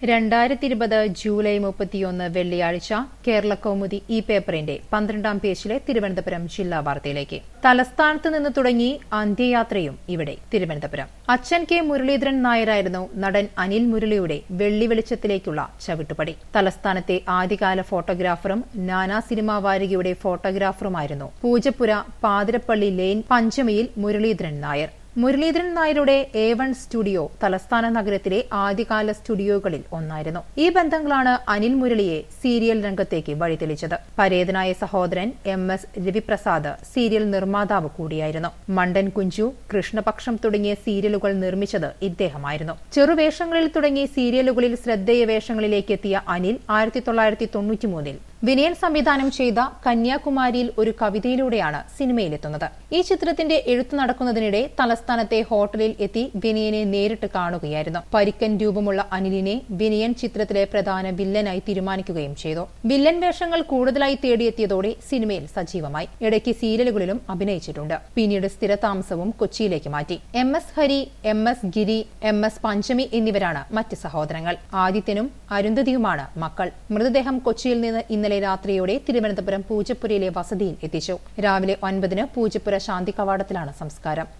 രണ്ടായിരത്തി ഇരുപത് ജൂലൈ മുപ്പത്തിയൊന്ന് വെള്ളിയാഴ്ച കേരള കൗമുദി ഈ പേപ്പറിന്റെ പന്ത്രണ്ടാം പേജിലെ തിരുവനന്തപുരം ജില്ലാ വാർത്തയിലേക്ക് തലസ്ഥാനത്ത് നിന്ന് തുടങ്ങി അന്ത്യയാത്രയും ഇവിടെ തിരുവനന്തപുരം അച്ഛൻ കെ മുരളീധരൻ നായരായിരുന്നു നടൻ അനിൽ മുരളിയുടെ വെള്ളി വെളിച്ചത്തിലേക്കുള്ള ചവിട്ടുപടി തലസ്ഥാനത്തെ ആദ്യകാല ഫോട്ടോഗ്രാഫറും നാനാ സിനിമാ വാരികയുടെ ഫോട്ടോഗ്രാഫറുമായിരുന്നു പൂജപ്പുര പാതിരപ്പള്ളി ലെയ്ൻ പഞ്ചമിയിൽ മുരളീധരൻ നായർ മുരളീധരൻ നായരുടെ എ വൺ സ്റ്റുഡിയോ തലസ്ഥാന നഗരത്തിലെ ആദ്യകാല സ്റ്റുഡിയോകളിൽ ഒന്നായിരുന്നു ഈ ബന്ധങ്ങളാണ് അനിൽ മുരളിയെ സീരിയൽ രംഗത്തേക്ക് വഴിതെളിച്ചത് പരേതനായ സഹോദരൻ എം എസ് രവിപ്രസാദ് സീരിയൽ നിർമ്മാതാവ് കൂടിയായിരുന്നു മണ്ടൻ കുഞ്ചു കൃഷ്ണപക്ഷം തുടങ്ങിയ സീരിയലുകൾ നിർമ്മിച്ചത് ഇദ്ദേഹമായിരുന്നു ചെറുവേഷങ്ങളിൽ തുടങ്ങി സീരിയലുകളിൽ ശ്രദ്ധേയ വേഷങ്ങളിലേക്ക് എത്തിയ അനിൽ ആയിരത്തി തൊള്ളായിരത്തി തൊണ്ണൂറ്റിമൂന്നിൽ വിനയൻ സംവിധാനം ചെയ്ത കന്യാകുമാരിയിൽ ഒരു കവിതയിലൂടെയാണ് സിനിമയിലെത്തുന്നത് ഈ ചിത്രത്തിന്റെ എഴുത്തു നടക്കുന്നതിനിടെ തലസ്ഥാനത്തെ ഹോട്ടലിൽ എത്തി വിനയനെ നേരിട്ട് കാണുകയായിരുന്നു പരിക്കൻ രൂപമുള്ള അനിലിനെ വിനയൻ ചിത്രത്തിലെ പ്രധാന വില്ലനായി തീരുമാനിക്കുകയും ചെയ്തു വില്ലൻ വേഷങ്ങൾ കൂടുതലായി തേടിയെത്തിയതോടെ സിനിമയിൽ സജീവമായി ഇടയ്ക്ക് സീരിയലുകളിലും അഭിനയിച്ചിട്ടുണ്ട് പിന്നീട് സ്ഥിരതാമസവും കൊച്ചിയിലേക്ക് മാറ്റി M S Hari M S Giri M S Panchami എന്നിവരാണ് മറ്റ് സഹോദരങ്ങൾ ആദിത്യനും അരുന്ധതിയുമാണ് മക്കൾ മൃതദേഹം കൊച്ചിയിൽ നിന്ന് ഇന്നലെ രാത്രിയോടെ തിരുവനന്തപുരം പൂജപ്പുരയിലെ വസതിയിൽ എത്തിച്ചു രാവിലെ ഒൻപതിന് പൂജപ്പുര ശാന്തി കവാടത്തിലാണ് സംസ്കാരം